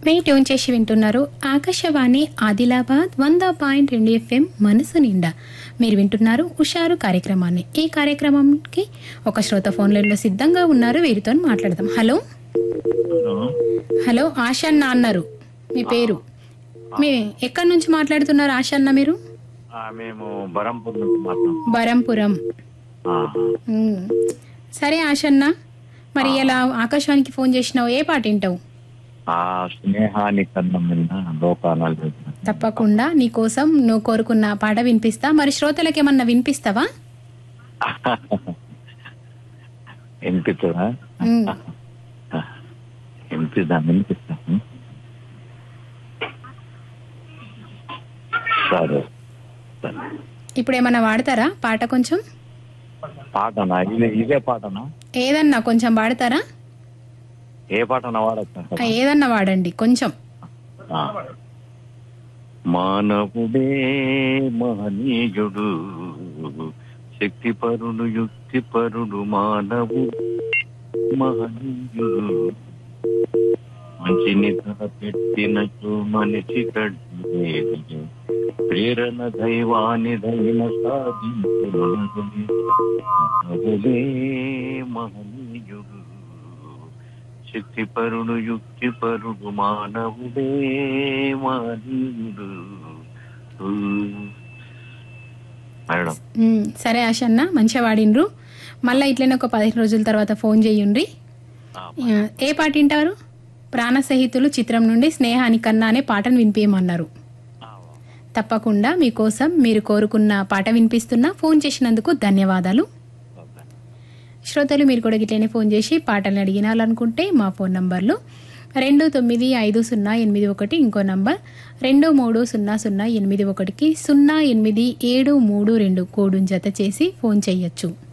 మీ tune చేసి వింటున్నారు ఆకాశవాణి ఆదిలాబాద్ వంద పాయింట్ రెండు ఎఫ్ఎం మనసు నిండా మీరు వింటున్నారు ఉషారు కార్యక్రమాన్ని ఈ కార్యక్రమంకి ఒక శ్రోత ఫోన్ లైన్లో సిద్ధంగా ఉన్నారు వీరితో మాట్లాడదాం హలో హలో హలో ఆశన్న అన్నారు మీ పేరు మీ ఎక్కడి నుంచి మాట్లాడుతున్నారు ఆశన్న మీరు ఆ, మేము బరంపూర్ నుంచి మాట్లాడుతున్నాం బరంపురం ఆహా. ఉమ్. సరే ఆశన్న మరి ఇలా ఆకాశవాణికి ఫోన్ చేసినావు ఏ పాట వింటావు ఆ స్నేహాని కన్నం విన్న లోకానాలు చెప్పిన. తప్పకుండా నీకోసం నువ్వు కోరుకున్న పాట వినిపిస్తా మరి శ్రోతలకు ఏమన్నా వినిపిస్తావా వినిపిస్తుందా ఉమ్. వినిపిద్దాం వినిపిస్తాం సరే సరే ఇప్పుడు ఏమన్నా వాడతారా పాట కొంచెం పాటనా ఇదే ఇదే పాటనా ఏదన్నా కొంచెం వాడతారా ఏ పాటనా వాడచ్చు ఆ, ఏదన్నా వాడండి కొంచెం ఆ. మానవుడే మహనీయుడు శక్తిపరుడు యుక్తిపరుడు మానవుడు మహనీయుడు మంచిని పెట్టినట్టు మనిషి కడ్లేదు ప్రేరణ దైవాని దైన సాధించే మానవుడే మహనీయుడు శక్తిపరుడు యుక్తిపరుడు మానవుడే మానవుడు మేడం ఉమ్, సరే ఆశన్న మంచిగా వాడిండ్రు మళ్ళీ ఇట్లనే ఒక పదిహేను రోజుల తర్వాత ఫోన్ చేయండి ఆ, ఆ, ఏ పాట వింటారు ప్రాణ సహితులు చిత్రం నుండి స్నేహాని కన్నా అనే పాటను వినిపించమన్నారు ఆ, తప్పకుండా మీకోసం మీరు కోరుకున్న పాట వినిపిస్తున్నా ఫోన్ చేసినందుకు ధన్యవాదాలు ఓకే. శ్రోతలు మీరు కూడా గిట్లనే ఫోన్ చేసి పాటలను అడిగినాలనుకుంటే మా ఫోన్ నంబర్లు రెండు తొమ్మిది ఐదు సున్నా ఎనిమిది ఒకటి ఇంకో నంబర్ రెండు మూడు సున్నా సున్నా ఎనిమిది ఒకటికి సున్నా ఎనిమిది ఏడు మూడు రెండు కోడును జత చేసి ఫోన్ చేయొచ్చు